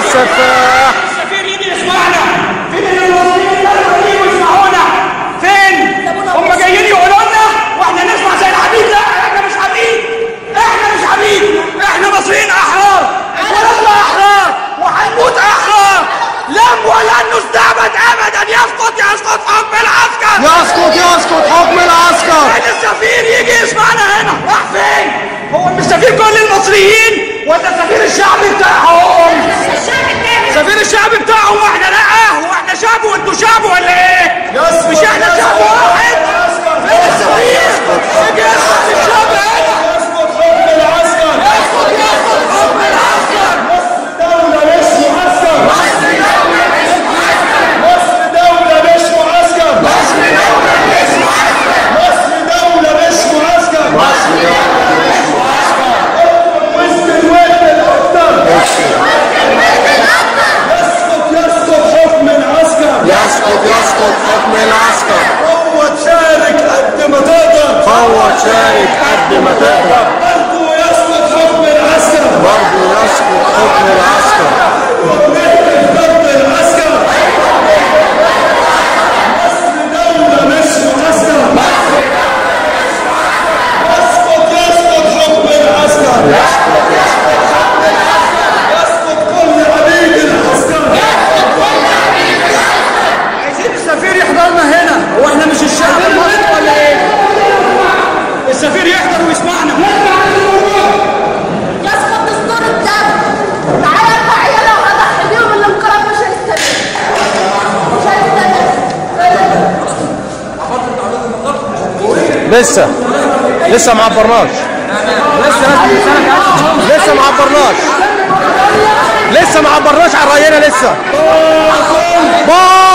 السفاح السفير يجي يسمعنا فين المصريين اللي يجوا يسمعونا فين هم جايين يقولوا لنا واحنا نسمع زي العبيد لا احنا مش عبيد احنا مش عبيد احنا مصريين احرار اتولدنا احرار وهنموت احرار لم ولن نستعبد ابدا يسقط يسقط حكم العسكر يسقط يسقط حكم العسكر فين السفير يجي يسمعنا هنا راح فين هو مش سفير كل المصريين ولا سفير الشعب بتاعهم سفير الشعب بتاعهم واحنا لا واحنا شعب وانتوا شعب ولا ايه مش احنا شعب واحد فين السفير يجي يسمع الشعب هنا يسقط حكم العسكر يسقط يسقط حكم العسكر دولة مش معسكر مصر دولة مش معسكر مصر دولة مش معسكر وسط الوقت الأكتر يسقط يسقط حكم العسكر يسقط يسقط حكم العسكر قوة تشارك قد ما تقدر فوت شارك قد ما تقدر برضه يسقط حكم العسكر برضه يسقط حكم العسكر ضد العسكر مصر دولة مش معسكر يسقط يسقط حكم العسكر يسقط كل عبيد العسكر عايزين السفير يحضرنا هنا هو احنا مش الشعب المصري ولا ايه السفير يحضر ويسمعنا يسقط دستور الدم تعالى ارفع عيالة واضحي بيهم الانقلاب مش هيستمر مش هيستمر لسه لسه ما عبرناش لسه ما عبرناش لسه ما عبرناش عن راينا لسه باطل